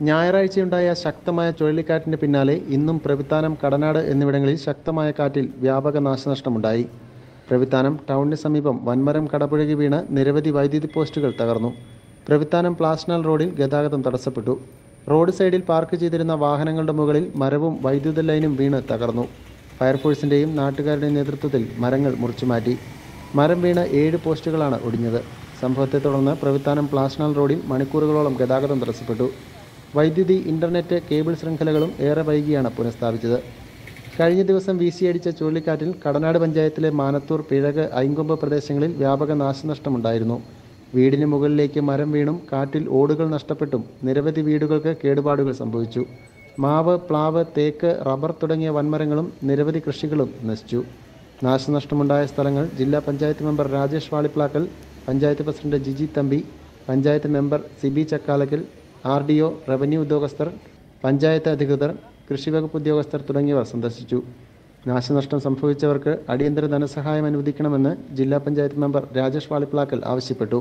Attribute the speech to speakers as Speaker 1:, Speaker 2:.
Speaker 1: ഞായറാഴ്ചയുണ്ടായ ശക്തമായ ചുഴലിക്കാറ്റിന് പിന്നാലെ ഇന്നും പ്രവിത്താനം കടനാട് എന്നിവിടങ്ങളിൽ ശക്തമായ കാറ്റിൽ വ്യാപക നാശനഷ്ടമുണ്ടായി പ്രവിത്താനം ടൗണിന് സമീപം വൻമരം കടപുഴകി വീണ് നിരവധി വൈദ്യുതി പോസ്റ്റുകൾ തകർന്നു പ്രവിത്താനം പ്ലാസ്നൽ റോഡിൽ ഗതാഗതം തടസ്സപ്പെട്ടു റോഡ് സൈഡിൽ പാർക്ക് ചെയ്തിരുന്ന വാഹനങ്ങളുടെ മുകളിൽ മരവും വൈദ്യുത ലൈനും വീണ് തകർന്നു ഫയർഫോഴ്സിന്റെയും നാട്ടുകാരുടെയും നേതൃത്വത്തിൽ മരങ്ങൾ മുറിച്ചുമാറ്റി മരം വീണ് ഏഴ് പോസ്റ്റുകളാണ് ഒടിഞ്ഞത് സംഭവത്തെ തുടർന്ന് പ്രവിത്താനം പ്ലാസ്നൽ റോഡിൽ മണിക്കൂറുകളോളം ഗതാഗതം തടസ്സപ്പെട്ടു വൈദ്യുതി ഇന്റർനെറ്റ് കേബിൾ ശൃംഖലകളും ഏറെ വൈകിയാണ് പുനഃസ്ഥാപിച്ചത് കഴിഞ്ഞ ദിവസം വീശിയടിച്ച ചുഴലിക്കാറ്റിൽ കടനാട് പഞ്ചായത്തിലെ മാനത്തൂർ പിഴക് ഐങ്കൊമ്പ് പ്രദേശങ്ങളിൽ വ്യാപക നാശനഷ്ടമുണ്ടായിരുന്നു വീടിന് മുകളിലേക്ക് മരം വീണും കാറ്റിൽ ഓടുകൾ നഷ്ടപ്പെട്ടും നിരവധി വീടുകൾക്ക് കേടുപാടുകൾ സംഭവിച്ചു മാവ് പ്ലാവ് തേക്ക് റബ്ബർ തുടങ്ങിയ വൻമരങ്ങളും നിരവധി കൃഷികളും നശിച്ചു നാശനഷ്ടമുണ്ടായ സ്ഥലങ്ങൾ ജില്ലാ panchayat member Rajesh Valiplakkal panchayat president Jiji Thampi panchayat member Sibi Chakkalakkal R D O revenue ഉദ്യോഗസ്ഥർ പഞ്ചായത്ത് അധികൃതർ കൃഷിവകുപ്പ് ഉദ്യോഗസ്ഥർ തുടങ്ങിയവർ സന്ദർശിച്ചു നാശനഷ്ടം സംഭവിച്ചവർക്ക് അടിയന്തര ധനസഹായം അനുവദിക്കണമെന്ന് ജില്ലാ പഞ്ചായത്ത് മെമ്പർ രാജേഷ് വാളിപ്ലാക്കൽ ആവശ്യപ്പെട്ടു